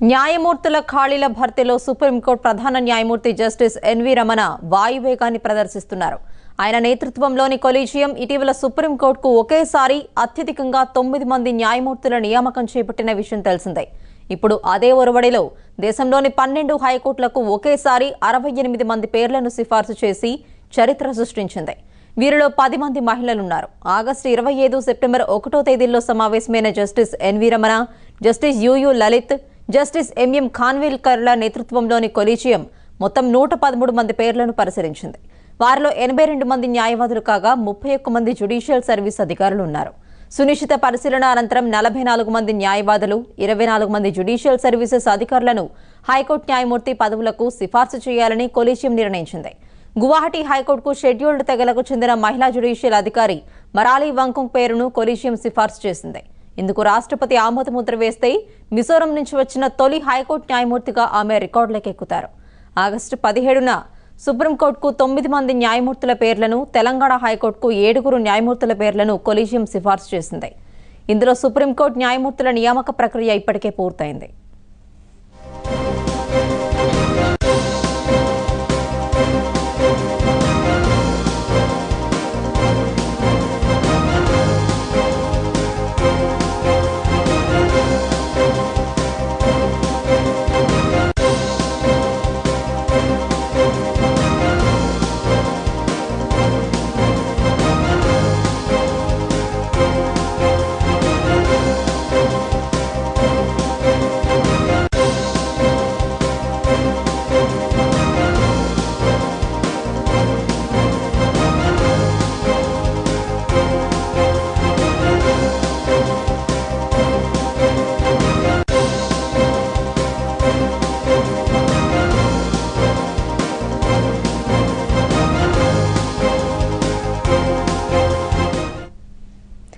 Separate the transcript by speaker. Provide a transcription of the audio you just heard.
Speaker 1: న్యాయమూర్తుల ఖాళీల భర్తీలో సుప్రీంకోర్టు ప్రధాన న్యాయమూర్తి జస్టిస్ ఎన్వి రమణ వాయువేగాన్ని ప్రదర్శిస్తున్నారు ఆయన నేతృత్వంలోని కొలీజియం ఇటీవల సుప్రీంకోర్టుకు ఒకేసారి అత్యధికంగా తొమ్మిది మంది న్యాయమూర్తుల నియామకం చేపట్టిన విషయం తెలిసిందే ఇప్పుడు అదే ఒరవడిలో దేశంలోని పన్నెండు హైకోర్టులకు ఒకేసారి అరవై ఎనిమిది మంది పేర్లను సిఫార్సు చేసి చరిత్ర సృష్టించింది వీరిలో పది మంది మహిళలున్నారు ఆగస్టు ఇరవై ఐదు సెప్టెంబర్ ఒకటో తేదీల్లో సమావేశమైన justice NV Ramana justice UU Lalit justice MM ఖాన్విల్కర్ల నేతృత్వంలోని కొలీజియం మొత్తం నూట పదమూడు మంది పేర్లను పరిశీలించింది వారిలో ఎనభై రెండు మంది న్యాయవాదులు కాగా ముప్పై ఒక్క మంది జ్యుడిషియల్ సర్వీస్ అధికారులు ఉన్నారు సునిశ్చిత పరిశీలన అనంతరం నలభై నాలుగు మంది న్యాయవాదులు ఇరవై నాలుగు మంది జ్యుడిషియల్ సర్వీసెస్ అధికారులను హైకోర్టు న్యాయమూర్తి పదవులకు సిఫార్సు చేయాలని కొలీజియం నిర్ణయించింది గువాహటి హైకోర్టుకు షెడ్యూల్డ్ తెగలకు చెందిన మహిళా జ్యుడిషియల్ అధికారి మరాలి వంకుంగ్ పేరును కొలీజియం సిఫార్సు చేసింది ఇందుకు రాష్ట్రపతి ఆమోదముద్ర వేస్తే మిజోరం నుంచి వచ్చిన తొలి హైకోర్టు న్యాయమూర్తిగా ఆమె రికార్డులకు ఎక్కుతారు ఆగస్టు పదిహేడున సుప్రీంకోర్టుకు తొమ్మిది మంది న్యాయమూర్తుల పేర్లను తెలంగాణ హైకోర్టుకు ఏడుగురు న్యాయమూర్తుల పేర్లను కొలీజియం సిఫార్సు చేసింది ఇందులో సుప్రీంకోర్టు న్యాయమూర్తుల నియామక ప్రక్రియ ఇప్పటికే పూర్తయింది